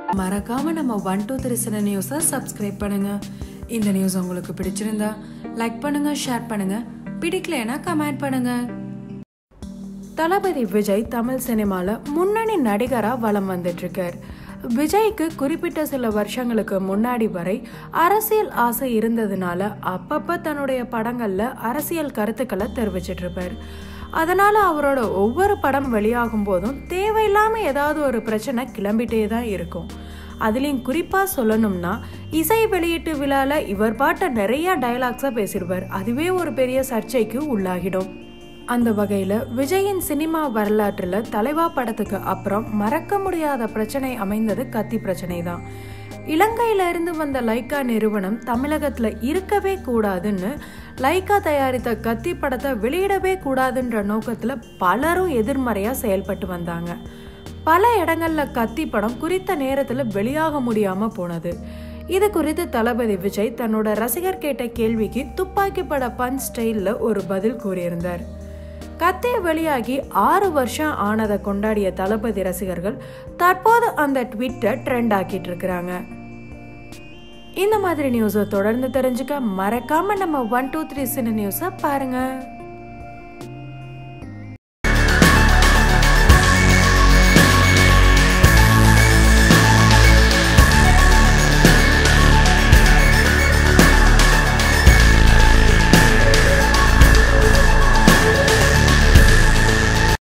மறக்காம நம்ம one two three சின நியூஸை சப்ஸ்கிரைப் பண்ணுங்க இந்த நியூஸ் உங்களுக்கு பிடிச்சிருந்தா லைக் பண்ணுங்க ஷேர் பண்ணுங்க பிடிக்கலைன்னா கமெண்ட் பண்ணுங்க தளபதி விஜய் தமிழ் சினிமால முன்னணி நடிகரா வலம் வந்துட்டு இருக்கார் விஜய்க்கு குறிப்பிட்ட சில வருஷங்களுக்கு முன்னாடி வரை அரசியல் ஆசை இருந்ததுனால அப்பப்ப தன்னுடைய படங்கள்ல அரசியல் கருத்துக்களை தெரிவிச்சிட்டு இருப்பார் அதனால அவரோட ஒவ்வொரு படம் வெளியாகும் போதும் தேவையில்லாம ஏதாவது ஒரு பிரச்சனை கிளம்பிட்டே தான் இருக்கும் அதுலேயும் குறிப்பாக சொல்லணும்னா இசை வெளியீட்டு விழால இவர் பாட்ட நிறைய டயலாக்ஸாக பேசிடுவார் அதுவே ஒரு பெரிய சர்ச்சைக்கு உள்ளாகிடும் அந்த வகையில் விஜயின் சினிமா வரலாற்றில் தலைவா படத்துக்கு அப்புறம் மறக்க முடியாத பிரச்சனை அமைந்தது கத்தி பிரச்சனை தான் இலங்கையில இருந்து வந்த லைக்கா நிறுவனம் தமிழகத்தில் இருக்கவே கூடாதுன்னு லைக்கா தயாரித்த கத்தி படத்தை வெளியிடவே கூடாதுன்ற நோக்கத்தில் பலரும் எதிர்மறையாக செயல்பட்டு வந்தாங்க பல இடங்கள்ல கத்தி படம் குறித்த நேரத்தில் வெளியாக முடியாம போனது இது குறித்து தளபதி விஜய் தன்னோட ரசிகர் கேட்ட கேள்விக்கு துப்பாக்கி பட பஞ்ச் ஸ்டைல்ல ஒரு பதில் கூறியிருந்தார் கத்தி வெளியாகி ஆறு வருஷம் ஆனதை கொண்டாடிய தளபதி ரசிகர்கள் தற்போது அந்த ட்விட்டை ட்ரெண்ட் ஆக்கிட்டு இருக்கிறாங்க இந்த மாதிரி நியூஸை தொடர்ந்து தெரிஞ்சுக்க மறக்காம நம்ம ஒன் டூ த்ரீ சின்ன நியூஸை பாருங்க